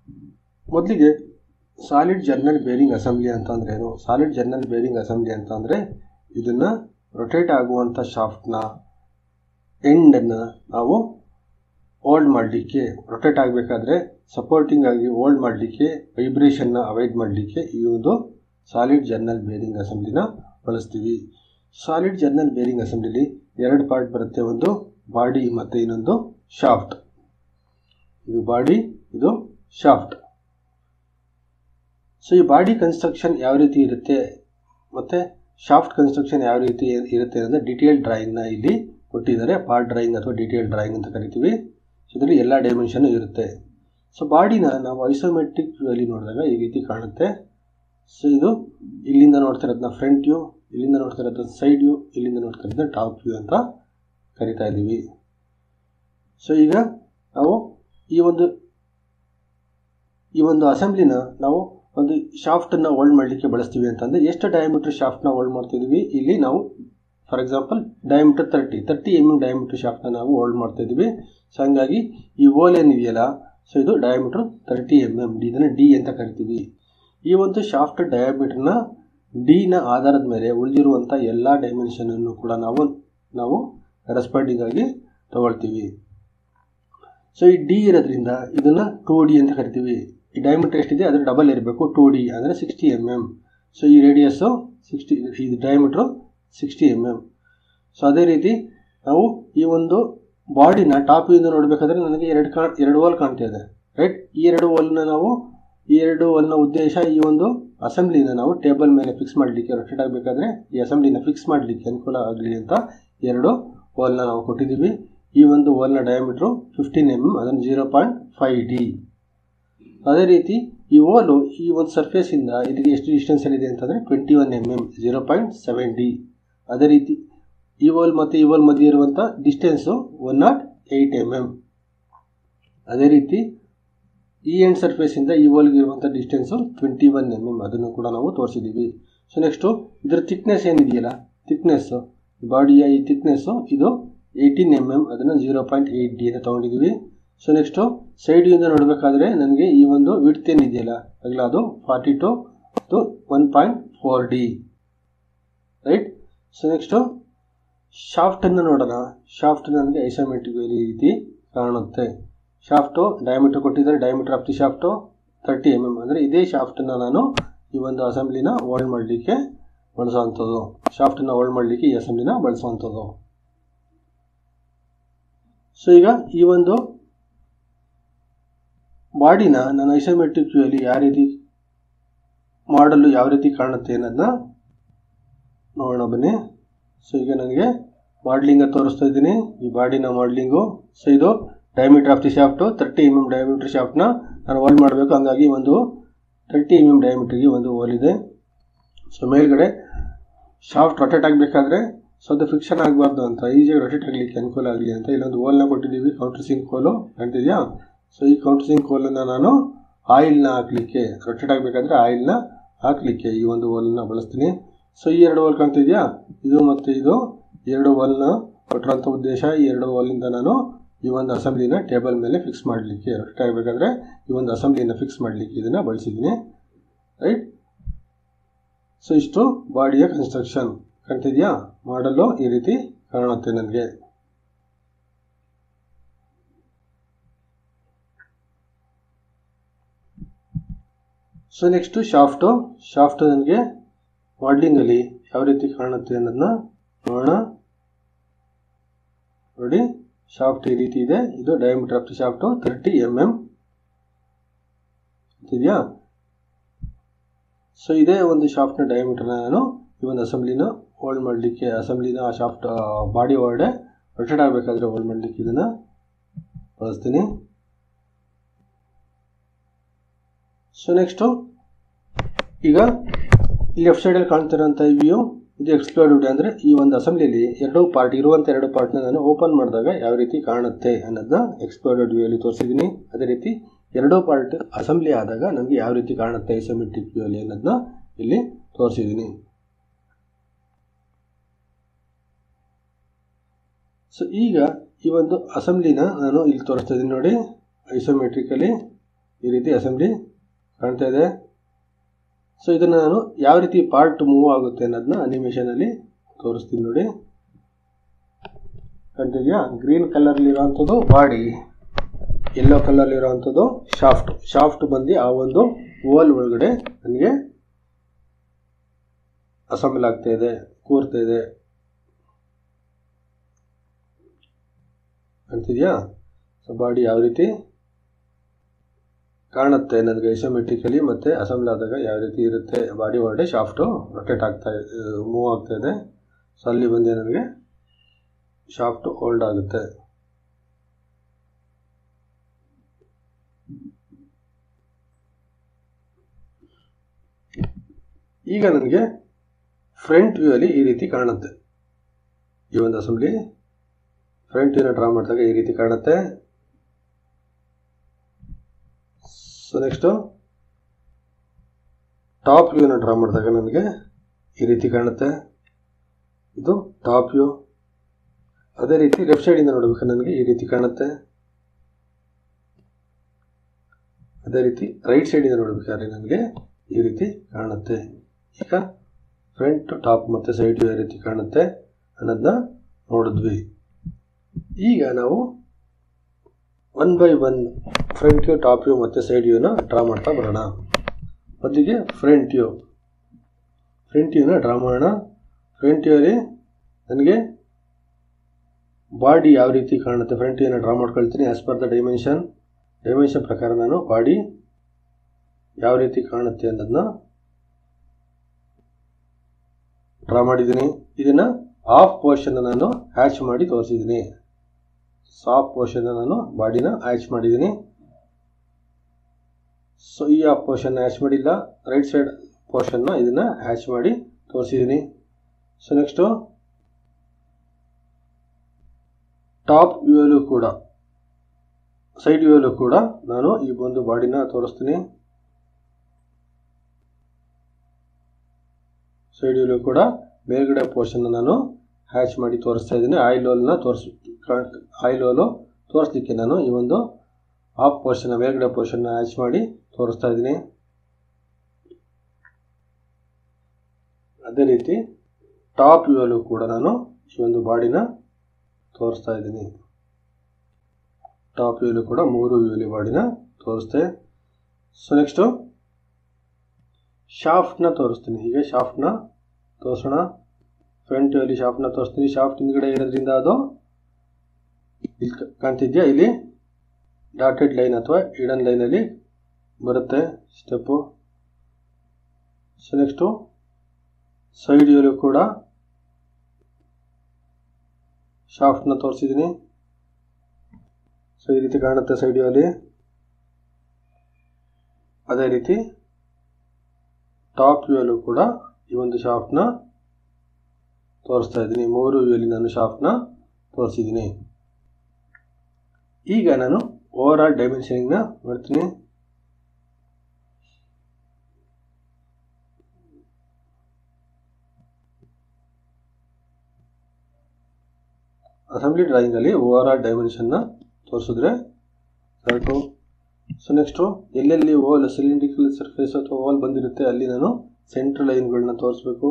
ಮೊದಲಿಗೆ solid journal bearing assembly ಅಂತ ಅಂದ್ರೆ ಏನು ಸಾಲಿಡ್ ಜರ್ನಲ್ ಬೇರಿಂಗ್ ಅಸೆಂಬ್ಲಿ ಅಂತ ಅಂದರೆ ಇದನ್ನು ರೊಟೇಟ್ ಆಗುವಂಥ ಶಾಫ್ಟ್ನ ಎಂಡನ್ನು ನಾವು ಓಲ್ಡ್ ಮಾಡಲಿಕ್ಕೆ ರೊಟೇಟ್ ಆಗಬೇಕಾದ್ರೆ ಸಪೋರ್ಟಿಂಗ್ ಆಗಿ ಓಲ್ಡ್ ಮಾಡಲಿಕ್ಕೆ ವೈಬ್ರೇಷನ್ನ ಅವಾಯ್ಡ್ ಮಾಡಲಿಕ್ಕೆ ಈ ಒಂದು ಸಾಲಿಡ್ ಜರ್ನಲ್ ಬೇರಿಂಗ್ ಅಸೆಂಬ್ಲಿನ ಬಳಸ್ತೀವಿ ಸಾಲಿಡ್ ಜರ್ನಲ್ ಬೇರಿಂಗ್ ಅಸೆಂಬ್ಲಿಲಿ ಎರಡು ಪಾರ್ಟ್ ಬರುತ್ತೆ ಒಂದು ಬಾಡಿ ಮತ್ತು ಇನ್ನೊಂದು ಶಾಫ್ಟ್ ಇದು ಬಾಡಿ ಇದು ಶಾಫ್ಟ್ ಸೊ ಈ ಬಾಡಿ ಕನ್ಸ್ಟ್ರಕ್ಷನ್ ಯಾವ ರೀತಿ ಇರುತ್ತೆ ಮತ್ತು ಶಾಫ್ಟ್ ಕನ್ಸ್ಟ್ರಕ್ಷನ್ ಯಾವ ರೀತಿ ಇರುತ್ತೆ ಅಂದರೆ ಡಿಟೇಲ್ ಡ್ರಾಯಿಂಗ್ನ ಇಲ್ಲಿ ಕೊಟ್ಟಿದ್ದಾರೆ ಪಾರ್ಟ್ ಡ್ರಾಯಿಂಗ್ ಅಥವಾ ಡಿಟೇಲ್ ಡ್ರಾಯಿಂಗ್ ಅಂತ ಕರಿತೀವಿ ಸೊ ಇದರಲ್ಲಿ ಎಲ್ಲ ಡೈಮೆನ್ಷನ್ ಇರುತ್ತೆ ಸೊ ಬಾಡಿನ ನಾವು ಐಸೋಮೆಟ್ರಿಕ್ ವ್ಯೂಯಲ್ಲಿ ನೋಡಿದಾಗ ಈ ರೀತಿ ಕಾಣುತ್ತೆ ಸೊ ಇದು ಇಲ್ಲಿಂದ ನೋಡ್ತಾ ಇರೋದನ್ನ ಫ್ರಂಟ್ ವ್ಯೂ ಇಲ್ಲಿಂದ ನೋಡ್ತಾ ಇರೋದನ್ನ ಸೈಡ್ ವ್ಯೂ ಇಲ್ಲಿಂದ ನೋಡ್ತಾ ಇರೋದನ್ನ ಟಾಪ್ ವ್ಯೂ ಅಂತ ಕರಿತಾ ಇದ್ದೀವಿ ಸೊ ಈಗ ನಾವು ಈ ಒಂದು ಈ ಒಂದು ಅಸೆಂಬ್ಲಿನ ನಾವು ಒಂದು ಶಾಫ್ಟನ್ನು ಹೋಲ್ಡ್ ಮಾಡಲಿಕ್ಕೆ ಬಳಸ್ತೀವಿ ಅಂತಂದರೆ ಎಷ್ಟು ಡಯಾಮೀಟರ್ ಶಾಫ್ಟ್ನ ಹೋಲ್ಡ್ ಮಾಡ್ತಿದ್ದೀವಿ ಇಲ್ಲಿ ನಾವು for example diameter thirty thirty M M diameter ಶಾಫ್ಟ್ನ ನಾವು ಹೋಲ್ಡ್ ಮಾಡ್ತಾಯಿದ್ದೀವಿ ಸೊ ಹಂಗಾಗಿ ಈ ಓಲ್ ಏನಿದೆಯಲ್ಲ ಸೊ ಇದು diameter thirty M M D ಇದನ್ನು ಡಿ ಅಂತ ಕರಿತೀವಿ ಈ ಒಂದು ಶಾಫ್ಟ್ ಡಯಾಮೀಟರ್ನ ಡಿನ ಆಧಾರದ ಮೇಲೆ ಉಳಿದಿರುವಂಥ ಎಲ್ಲ ಡೈಮೆನ್ಷನನ್ನು ಕೂಡ ನಾವು ನಾವು ರೆಸ್ಪಾಂಡಿಂಗ್ ಆಗಿ ತಗೊಳ್ತೀವಿ ಸೊ ಈ ಡಿ ಇರೋದ್ರಿಂದ ಇದನ್ನು ಟೂ ಡಿ ಅಂತ ಕರಿತೀವಿ ಈ ಡಯಾಮೀಟರ್ ಎಷ್ಟಿದೆ ಅದರ ಡಬಲ್ ಇರಬೇಕು ಟೂ ಡಿ ಅಂದರೆ ಸಿಕ್ಸ್ಟಿ ಎಮ್ ಎಮ್ ಸೊ ಈ ರೇಡಿಯಸ್ಸು ಸಿಕ್ಸ್ಟಿ ಇದು diameter sixty M M so ಅದೇ ರೀತಿ ನಾವು ಈ ಒಂದು ಬಾಡಿನ ಟಾಪ್ ಇಂದ ನೋಡಬೇಕಾದ್ರೆ ನನಗೆ ಎರಡು ಕಾ ಎರಡು ವಾಲ್ ಕಾಣ್ತಾ ಇದೆ ರೈಟ್ ಈ ಎರಡು ವಾಲ್ನ ನಾವು ಈ ಎರಡು ವಾಲ್ನ ಉದ್ದೇಶ ಈ ಒಂದು ಅಸೆಂಬ್ಲಿನ ನಾವು ಟೇಬಲ್ ಮೇಲೆ ಫಿಕ್ಸ್ ಮಾಡಲಿಕ್ಕೆ ರೊಟೇಟ್ ಆಗಬೇಕಾದ್ರೆ ಈ ಅಸೆಂಬ್ಲಿನ ಫಿಕ್ಸ್ ಮಾಡಲಿಕ್ಕೆ ಅನುಕೂಲ ಆಗಲಿ ಅಂತ ಎರಡು ವಾಲ್ನ ನಾವು ಕೊಟ್ಟಿದ್ದೀವಿ ಈ ಒಂದು ವಾಲ್ನ ಡಯಾಮೀಟ್ರು ಫಿಫ್ಟೀನ್ ಎಮ್ ಎಮ್ ಅದನ್ನು ಜೀರೋ ಪಾಯಿಂಟ್ ಫೈವ್ ಡಿ ಅದೇ ರೀತಿ ಈ ಓಲು ಈ ಒಂದು ಸರ್ಫೇಸಿಂದ ಇಲ್ಲಿಗೆ ಎಷ್ಟು ಡಿಸ್ಟೆನ್ಸಲ್ಲಿದೆ ಅಂತಂದರೆ twenty one M M zero point seven D ಅದೇ ರೀತಿ ಈ ಓಲ್ ಮತ್ತು ಈ ಓಲ್ ಮಧ್ಯೆ ಇರುವಂಥ distance one nought eight M M ಅದೇ ರೀತಿ ಈ ಎಂಡ್ ಸರ್ಫೇಸಿಂದ ಈ ಓಲ್ಗೆ ಇರುವಂಥ distance twenty one M M ಅದನ್ನು ಕೂಡ ನಾವು ತೋರಿಸಿದ್ದೀವಿ ಸೊ ನೆಕ್ಸ್ಟು ಇದರ ಥಿಕ್ನೆಸ್ ಏನಿದೆಯಲ್ಲ ಥಿಕ್ನೆಸ್ಸು ಬಾಡಿಯ ಈ ಥಿಕ್ನೆಸ್ಸು ಇದು ಏಯ್ಟೀನ್ ಎಮ್ ಎಮ್ ಅದನ್ನು ಜೀರೋ ಪಾಯಿಂಟ್ ಏಯ್ಟ್ ಡಿ ಅಂತ ತೊಗೊಂಡಿದ್ದೀವಿ ಸೊ ನೆಕ್ಸ್ಟು ಸೈಡಿಂದ ನೋಡಬೇಕಾದ್ರೆ ನನಗೆ ಈ ಒಂದು ವಿಡ್ತ್ ಏನಿದೆಯಲ್ಲ ಆಗಲ ಅದು forty two two one point four D right so next ಶಾಫ್ಟನ್ನು ನೋಡೋಣ ಶಾಫ್ಟ್ ನನಗೆ ಐಸೋಮೆಟ್ರಿಕ್ ಈ ರೀತಿ ಕಾಣುತ್ತೆ ಶಾಫ್ಟು ಡಯಾಮೀಟರ್ ಕೊಟ್ಟಿದ್ದಾರೆ diameter of the shaft thirty M M ಅಂದರೆ ಇದೇ ಶಾಫ್ಟನ್ನು ನಾನು ಈ ಒಂದು ಅಸೆಂಬ್ಲಿನ ಹೋಲ್ಡ್ ಮಾಡಲಿಕ್ಕೆ ಬಳಸುವಂಥದ್ದು ಶಾಫ್ಟನ್ನು ಹೋಲ್ಡ್ ಮಾಡಲಿಕ್ಕೆ ಈ ಅಸೆಂಬ್ಲಿನ ಬಳಸುವಂಥದ್ದು ಸೊ ಈಗ ಈ ಒಂದು ಬಾಡಿನ ನಾನು ಐಸೋಮೆಟ್ರಿಕ್ ವ್ಯೂಯಲ್ಲಿ ಯಾವ ರೀತಿ ಮಾಡಲು ಯಾವ ರೀತಿ ಕಾಣುತ್ತೆ ಅನ್ನೋದನ್ನ ನೋಡೋಣ ಬನ್ನಿ ಸೊ ಈಗ ನನಗೆ ಮಾಡ್ಲಿಂಗ ತೋರಿಸ್ತಾ ಇದ್ದೀನಿ ಈ ಬಾಡಿನ ಮಾಡ್ಲಿಂಗು ಸೊ ಇದು diameter of the shaft thirty M M diameter ಶಾಫ್ಟ್ನ ನಾನು ಹೋಲ್ಡ್ ಮಾಡಬೇಕು ಹಂಗಾಗಿ ಒಂದು ತರ್ಟಿ ಎಮ್ ಎಮ್ ಡಯಾಮೀಟ್ರಿಗೆ ಒಂದು ಹೋಲ್ ಇದೆ ಸೊ ಮೇಲ್ಗಡೆ ಶಾಫ್ಟ್ ರೊಟೇಟ್ ಆಗಬೇಕಾದ್ರೆ ಸೊ ಅದು ಫಿಕ್ಷನ್ ಆಗಬಾರ್ದು ಅಂತ ಈಸಿಯಾಗಿ ರೊಟೇಟ್ ಆಗಲಿಕ್ಕೆ ಅನುಕೂಲ ಆಗಲಿ ಅಂತ ಇಲ್ಲೊಂದು ಹೋಲ್ನ ಕೊಟ್ಟಿದ್ದೀವಿ ಕೌಂಟರ್ ಸಿಂಕ್ ಹೋಲು ಕಾಣ್ತಿದ್ಯಾ ಸೊ ಈ ಕೌಂಟರ್ ಸಿಂಕ್ ಹೋಲನ್ನು ನಾನು ಆಯಿಲ್ನ ಹಾಕಲಿಕ್ಕೆ ರೊಟೇಟ್ ಆಗಬೇಕಾದ್ರೆ ಆಯಿಲ್ನ ಹಾಕಲಿಕ್ಕೆ ಈ ಒಂದು ಹೋಲನ್ನ ಬಳಸ್ತೀನಿ ಸೊ ಈ ಎರಡು ಹೋಲ್ ಕಾಣ್ತಿದ್ಯಾ ಇದು ಮತ್ತು ಇದು ಎರಡು ಹೋಲ್ನ ಕೊಟ್ಟಿರೋಂಥ ಉದ್ದೇಶ ಈ ಎರಡು ಹೋಲಿಂದ ನಾನು ಈ ಒಂದು ಅಸೆಂಬ್ಲಿನ ಟೇಬಲ್ ಮೇಲೆ ಫಿಕ್ಸ್ ಮಾಡಲಿಕ್ಕೆ ರೊಟೇಟ್ ಆಗಬೇಕಾದ್ರೆ ಈ ಒಂದು ಅಸೆಂಬ್ಲಿನ ಫಿಕ್ಸ್ ಮಾಡಲಿಕ್ಕೆ ಇದನ್ನು ಬಳಸಿದ್ದೀನಿ ರೈಟ್ ಸೊ ಇಷ್ಟು ಬಾಡಿಯ ಕನ್ಸ್ಟ್ರಕ್ಷನ್ ಕಾಣ್ತಿದ್ಯಾ ಮಾಡಲು ಈ ರೀತಿ ಕಾಣುತ್ತೆ ನನಗೆ ಸೊ ನೆಕ್ಸ್ಟು ಶಾಫ್ಟು ಶಾಫ್ಟ್ ನನಗೆ ಮಾಡ್ಲಿಂಗಲ್ಲಿ ಯಾವ ರೀತಿ ಕಾಣುತ್ತೆ ಅನ್ನೋದನ್ನ ನೋಡೋಣ ನೋಡಿ ಶಾಫ್ಟ್ ಈ ರೀತಿ ಇದೆ ಇದು diameter of the shaft thirty M m ಇದೆಯಾ ಸೊ ಇದೇ ಒಂದು ಶಾಫ್ಟ್ನ ಡಯಾಮೀಟರ್ನ ನಾನು ಈ ಒಂದು ಅಸೆಂಬ್ಲಿನ ಹೋಲ್ಡ್ ಮಾಡಲಿಕ್ಕೆ ಅಸೆಂಬ್ಲಿನ ಆ ಶಾಫ್ಟ್ ಬಾಡಿ ಒಳಗಡೆ ರೊಟೇಟ್ ಆಗಬೇಕಾದ್ರೆ ಹೋಲ್ಡ್ ಮಾಡಲಿಕ್ಕೆ ಇದನ್ನು ಬಳಸ್ತೀನಿ ಸೊ ನೆಕ್ಸ್ಟು ಈಗ ಈ ಲೆಫ್ಟ್ ಸೈಡಲ್ಲಿ ಕಾಣ್ತಿರೋಂಥ ವ್ಯೂ ಇದು ಎಕ್ಸ್ಪ್ಲೋರ್ಡ್ ಅಂದರೆ ಈ ಒಂದು ಅಸೆಂಬ್ಲಿಯಲ್ಲಿ ಎರಡು ಪಾರ್ಟ್ ಇರುವಂಥ ಎರಡು ಪಾರ್ಟ್ನ ನಾನು ಓಪನ್ ಮಾಡಿದಾಗ ಯಾವ ರೀತಿ ಕಾಣುತ್ತೆ ಅನ್ನೋದನ್ನ ಎಕ್ಸ್ಪ್ಲೋರ್ಡ್ ವ್ಯೂಯಲ್ಲಿ ತೋರಿಸಿದ್ದೀನಿ ಅದೇ ರೀತಿ ಎರಡೂ ಪಾರ್ಟ್ ಅಸೆಂಬ್ಲಿ ಆದಾಗ ನನಗೆ ಯಾವ ರೀತಿ ಕಾಣುತ್ತೆ ಐಸೋಮೆಟ್ರಿಕ್ ವ್ಯೂಯಲ್ಲಿ ಅನ್ನೋದನ್ನ ಇಲ್ಲಿ ತೋರಿಸಿದ್ದೀನಿ ಸೊ ಈಗ ಈ ಒಂದು ಅಸೆಂಬ್ಲಿನ ನಾನು ಇಲ್ಲಿ ತೋರಿಸ್ತಾ ಇದ್ದೀನಿ ನೋಡಿ ಐಸೋಮೆಟ್ರಿಕಲಿ ಈ ರೀತಿ ಅಸೆಂಬ್ಲಿ ಕಾಣ್ತಾ ಇದೆ ಸೊ ಇದನ್ನು ನಾನು ಯಾವ ರೀತಿ ಪಾರ್ಟ್ ಮೂವ್ ಆಗುತ್ತೆ ಅನ್ನೋದನ್ನ ಅನಿಮೇಷನಲ್ಲಿ ತೋರಿಸ್ತೀನಿ ನೋಡಿ ಕಾಣ್ತಿದ್ಯಾ ಗ್ರೀನ್ ಕಲರ್ಲಿರುವಂಥದ್ದು ಬಾಡಿ ಯೆಲ್ಲೋ ಕಲರ್ಲಿರುವಂಥದ್ದು ಶಾಫ್ಟ್ ಶಾಫ್ಟ್ ಬಂದು ಆ ಒಂದು ಓಲ್ ಒಳಗಡೆ ನನಗೆ ಅಸೆಂಬಲ್ ಆಗ್ತಾ ಇದೆ ಕೂರ್ತಾ ಇದೆ ಅಂತಿದೆಯಾ ಸೊ ಬಾಡಿ ಯಾವ ರೀತಿ ಕಾಣುತ್ತೆ ನನಗೆ ಐಸೋಮೆಟ್ರಿಕಲಿ ಮತ್ತು ಅಸೆಂಬ್ಲ್ ಆದಾಗ ಯಾವ ರೀತಿ ಇರುತ್ತೆ ಬಾಡಿ ಒಳಗಡೆ ಶಾಫ್ಟು ರೊಟೇಟ್ ಆಗ್ತಾ ಮೂವ್ ಆಗ್ತಾ ಇದೆ ಸೊ ಅಲ್ಲಿ ಬಂದು ನನಗೆ ಶಾಫ್ಟ್ ಹೋಲ್ಡ್ ಆಗುತ್ತೆ ಈಗ ನನಗೆ ಫ್ರಂಟ್ ವ್ಯೂ ಅಲ್ಲಿ ಈ ರೀತಿ ಕಾಣುತ್ತೆ ಈ ಒಂದು ಅಸೆಂಬ್ಲಿ ಫ್ರಂಟ್ ವ್ಯೂನ ಡ್ರಾ ಮಾಡಿದಾಗ ಈ ರೀತಿ ಕಾಣುತ್ತೆ ಸೊ ನೆಕ್ಸ್ಟು ಟಾಪ್ ವ್ಯೂನ ಡ್ರಾ ಮಾಡಿದಾಗ ನನಗೆ ಈ ರೀತಿ ಕಾಣುತ್ತೆ ಇದು ಟಾಪ್ ವ್ಯೂ ಅದೇ ರೀತಿ ಲೆಫ್ಟ್ ಸೈಡಿಂದ ನೋಡಬೇಕು ನನಗೆ ಈ ರೀತಿ ಕಾಣುತ್ತೆ ಅದೇ ರೀತಿ ರೈಟ್ ಸೈಡಿಂದ ನೋಡಬೇಕಾದ್ರೆ ನನಗೆ ಈ ರೀತಿ ಕಾಣುತ್ತೆ ಈಗ ಫ್ರಂಟ್ ಟಾಪ್ ಮತ್ತು ಸೈಡ್ ವ್ಯೂ ಯಾವ ರೀತಿ ಕಾಣುತ್ತೆ ಅನ್ನೋದನ್ನ ನೋಡಿದ್ವಿ ಈಗ ನಾವು one by one front view top view ಮತ್ತು ಸೈಡ್ ವ್ಯೂನ ಡ್ರಾ ಮಾಡ್ತಾ ಬರೋಣ ಮೊದಲಿಗೆ ಫ್ರಂಟ್ ವ್ಯೂ ಫ್ರಂಟ್ ವ್ಯೂನ ಡ್ರಾ ಮಾಡೋಣ ಫ್ರಂಟ್ ವ್ಯೂಲಿ ನನಗೆ ಬಾಡಿ ಯಾವ ರೀತಿ ಕಾಣುತ್ತೆ ಫ್ರಂಟ್ ವ್ಯೂನ ಡ್ರಾ ಮಾಡ್ಕೊಳ್ತೀನಿ as per the dimension dimension ಪ್ರಕಾರ ನಾನು ಬಾಡಿ ಯಾವ ರೀತಿ ಕಾಣುತ್ತೆ ಅನ್ನೋದನ್ನ ಡ್ರಾ ಮಾಡಿದ್ದೀನಿ ಇದನ್ನು ಆಫ್ ಪೋರ್ಷನ್ ನಾನು ಹ್ಯಾಚ್ ಮಾಡಿ ತೋರಿಸಿದ್ದೀನಿ ಸಾಫ್ಟ್ ಪೋರ್ಷನ್ ನಾನು ಬಾಡಿನ ಹ್ಯಾಚ್ ಮಾಡಿದ್ದೀನಿ ಸೊ ಈ ಆಫ್ ಪೋರ್ಷನ್ ಹ್ಯಾಚ್ ಮಾಡಿಲ್ಲ ರೈಟ್ ಸೈಡ್ ಪೋರ್ಷನ್ನ ಇದನ್ನು ಹ್ಯಾಚ್ ಮಾಡಿ ತೋರಿಸಿದ್ದೀನಿ ಸೊ ನೆಕ್ಸ್ಟು ಟಾಪ್ ವ್ಯೂಯಲ್ಲೂ ಕೂಡ ಸೈಡ್ ವ್ಯೂಯಲ್ಲೂ ಕೂಡ ನಾನು ಈ ಒಂದು ಬಾಡಿನ ತೋರಿಸ್ತೀನಿ ಸೈಡ್ ವ್ಯೂಲು ಕೂಡ ಮೇಲ್ಗಡೆ ಪೋರ್ಷನ್ ನಾನು ಹ್ಯಾಚ್ ಮಾಡಿ ತೋರಿಸ್ತಾ ಇದ್ದೀನಿ ಆಯಿಲ್ ಓಲ್ನ ತೋರಿಸ್ ಆಯಿಲ್ ಓಲು ತೋರಿಸ್ಲಿಕ್ಕೆ ನಾನು ಈ ಒಂದು ಆಫ್ ಪೋರ್ಷನ್ ಮೇಲ್ಗಡೆ ಪೋರ್ಷನ್ನ ಹ್ಯಾಚ್ ಮಾಡಿ ತೋರಿಸ್ತಾ ಇದ್ದೀನಿ ಅದೇ ರೀತಿ ಟಾಪ್ ವ್ಯೂಯಲ್ಲೂ ಕೂಡ ನಾನು ಈ ಒಂದು ಬಾಡಿನ ತೋರಿಸ್ತಾ ಇದ್ದೀನಿ ಟಾಪ್ ವ್ಯೂಲು ಕೂಡ ಮೂರು ವ್ಯೂಲಿ ಬಾಡಿನ ತೋರಿಸ್ತೆ ಸೊ ನೆಕ್ಸ್ಟು ಶಾಫ್ಟ್ನ ತೋರಿಸ್ತೀನಿ ಹೀಗೆ ಶಾಫ್ಟ್ನ ತೋರಿಸೋಣ ಫ್ರಂಟ್ ವ್ಯೂಲಿ ಶಾಫ್ಟ್ನ ತೋರಿಸ್ತೀನಿ ಶಾಫ್ಟ್ ಹಿಂದ್ಗಡೆ ಇರೋದ್ರಿಂದ ಅದು ಇಲ್ಲಿ ಕಾಣ್ತಿದ್ಯಾ ಇಲ್ಲಿ ಡಾಟೆಡ್ ಲೈನ್ ಅಥವಾ ಇಡನ್ ಲೈನಲ್ಲಿ ಬರುತ್ತೆ ಸ್ಟೆಪ್ಪು ಸೊ ನೆಕ್ಸ್ಟು ಸೈಡ್ ವ್ಯೂಲು ಕೂಡ ಶಾಫ್ಟ್ನ ತೋರಿಸಿದ್ದೀನಿ ಸೊ ಈ ರೀತಿ ಕಾಣುತ್ತೆ ಸೈಡ್ ವ್ಯೂಲಿ ಅದೇ ರೀತಿ ಟಾಪ್ ವ್ಯೂಯಲ್ಲೂ ಕೂಡ ಈ ಒಂದು ಶಾಫ್ಟ್ನ ತೋರಿಸ್ತಾ ಇದ್ದೀನಿ ಮೂರು ವ್ಯೂಲಿ ನಾನು ಶಾಫ್ಟ್ನ ತೋರಿಸಿದ್ದೀನಿ ಈಗ ನಾನು ಓವರ್ ಆಲ್ ಡೈಮೆನ್ಷನಿಂಗ್ನ ಮಾಡ್ತೀನಿ ಅಸೆಂಬ್ಲಿ ಡ್ರಾಯಿಂಗಲ್ಲಿ ಓವರ್ ಆಲ್ ಡೈಮೆನ್ಷನ್ನ ತೋರಿಸಿದ್ರೆ ಸಾಕು ಸೊ ನೆಕ್ಸ್ಟು ಎಲ್ಲೆಲ್ಲಿ ಓಲ್ ಸಿಲಿಂಡ್ರಿಕಲ್ ಸರ್ಫೇಸ್ ಅಥವಾ ಓಲ್ ಬಂದಿರುತ್ತೆ ಅಲ್ಲಿ ನಾನು ಸೆಂಟ್ರ್ ಲೈನ್ಗಳನ್ನ ತೋರಿಸ್ಬೇಕು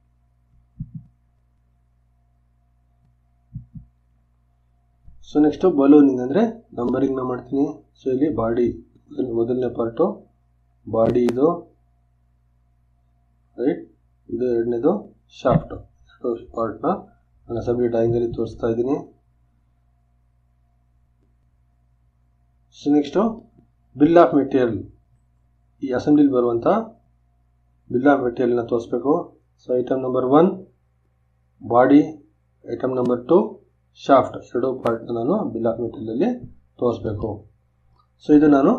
ಸೊ ನೆಕ್ಸ್ಟು ಬಲೂನಿಂಗ್ ಅಂದರೆ ನಂಬರಿಂಗ್ನ ಮಾಡ್ತೀನಿ ಸೊ ಇಲ್ಲಿ ಬಾಡಿ ಮೊದಲನೇ ಪಾರ್ಟು ಬಾಡಿ ಇದು ರೈಟ್ ಇದು ಎರಡನೇದು ಶಾಫ್ಟ್ ಎರಡು ಪಾರ್ಟ್ನ ನಾನು ಅಸೆಂಬ್ಲಿ ಡ್ರಾಯಿಂಗಲ್ಲಿ ತೋರಿಸ್ತಾ ಇದ್ದೀನಿ so next bill of material ಈ ಅಸೆಂಬ್ಲಿಲಿ ಬರುವಂಥ ಬಿಲ್ ಆಫ್ ಮೆಟೀರಿಯಲ್ನ ತೋರಿಸ್ಬೇಕು so item number one body item number two shaft ಎರಡು ಪಾರ್ಟ್ನ ನಾನು ಬಿಲ್ ಆಫ್ ಮೆಟೀರಿಯಲಲ್ಲಿ ತೋರಿಸ್ಬೇಕು ಸೊ ಇದು ನಾನು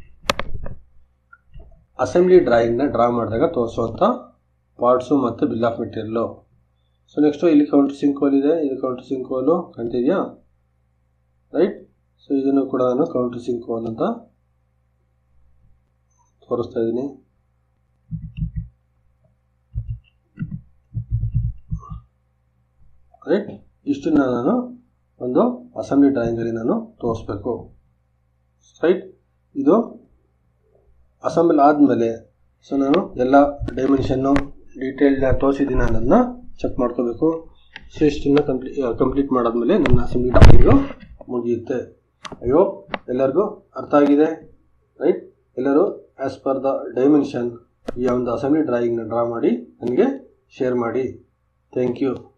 ಅಸೆಂಬ್ಲಿ ಡ್ರಾಯಿಂಗ್ನ ಡ್ರಾ ಮಾಡಿದಾಗ ತೋರಿಸುವಂಥ ಪಾರ್ಟ್ಸು ಮತ್ತು bill of material so next ಇಲ್ಲಿ ಕೌಂಟರ್ ಸಿಂಕೋಲ್ ಇದೆ ಇದು ಕೌಂಟರ್ ಸಿಂಕೋಲು ಕಾಣ್ತಿದೆಯಾ ರೈಟ್ ಸೊ ಇದನ್ನು ಕೂಡ ನಾನು ಕೌಂಟರ್ ಸಿಂಕೋಲ್ ಅಂತ ತೋರಿಸ್ತಾ ಇದ್ದೀನಿ ರೈಟ್ ಇಷ್ಟನ್ನ ನಾನು ಒಂದು ಅಸೆಂಬ್ಲಿ ಡ್ರಾಯಿಂಗಲ್ಲಿ ನಾನು ತೋರಿಸ್ಬೇಕು ರೈಟ್ ಇದು ಅಸೆಂಬಲ್ ಆದಮೇಲೆ ಸೊ ನಾನು ಎಲ್ಲ ಡೈಮೆನ್ಷನ್ನು ಡೀಟೇಲ್ನ ತೋರಿಸಿದ್ದೀನಿ ಅನ್ನೋದನ್ನ ಚೆಕ್ ಮಾಡ್ಕೋಬೇಕು ಸೊ ಇಷ್ಟನ್ನು ಕಂಪ್ಲೀ ಕಂಪ್ಲೀಟ್ ಮಾಡಾದ್ಮೇಲೆ ನನ್ನ ಅಸೆಂಬ್ಲಿ ಡ್ರಾಯಿಂಗು ಮುಗಿಯುತ್ತೆ ಅಯ್ಯೋ ಎಲ್ಲರಿಗೂ ಅರ್ಥ ಆಗಿದೆ ರೈಟ್ ಎಲ್ಲರೂ ಆ್ಯಸ್ ಪರ್ ದ ಡೈಮೆನ್ಷನ್ ಈ ಒಂದು ಅಸೆಂಬ್ಲಿ ಡ್ರಾಯಿಂಗ್ನ ಡ್ರಾ ಮಾಡಿ ನನಗೆ ಶೇರ್ ಮಾಡಿ ಥ್ಯಾಂಕ್ ಯು